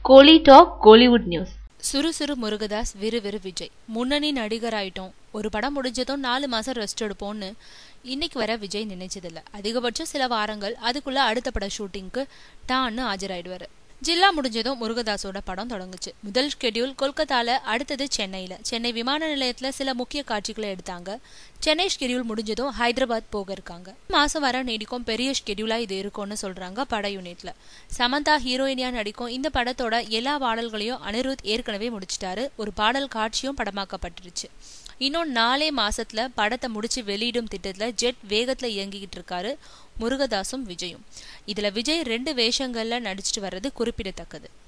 கோலி talk Kollywood news சுறுசுறு முருகதாஸ் விறுவிறு விஜய் முன்னணி நடிகராயிட்டோம் ஒரு படம் முடிஞ்சதும் நாலு மாசம் ரெஸ்ட் எடுப்போம்னு இன்னைக்கு வர விஜய் நினைச்சதில்ல அதிகபட்சம் சில வாரங்கள் அதுக்குள்ள அடுத்த பட ஷூட்டிங்க்கு டான்னு ஆஜராயிடுவாரு ஜில்லா முடிஞ்சதும் முருகதாஸோட படம் தொடங்குச்சு முதல் ஷெட்யூல் கொல்கத்தால அடுத்தது சென்னையில சென்னை விமான நிலையத்துல சில முக்கிய காட்சிகளை எடுத்தாங்க சென்னை ஷெட்யூல் முடிஞ்சதும் ஹைதராபாத் போக இருக்காங்க மாசம் வர நீடிக்கும் பெரிய ஷெட்யூலா இது இருக்கும்னு சொல்றாங்க பட யூனிட்ல சமந்தா ஹீரோயினியா நடிக்கும் இந்த படத்தோட எல்லா பாடல்களையும் அனிருத் ஏற்கனவே முடிச்சிட்டாரு ஒரு பாடல் காட்சியும் படமாக்கப்பட்டுருச்சு இன்னும் நாலே மாசத்துல படத்தை முடிச்சு வெளியிடும் திட்டத்துல ஜெட் வேகத்துல இயங்கிக்கிட்டு இருக்காரு முருகதாசும் விஜயும் இதுல விஜய் ரெண்டு வேஷங்கள்ல நடிச்சிட்டு வர்றது குறிப்பிடத்தக்கது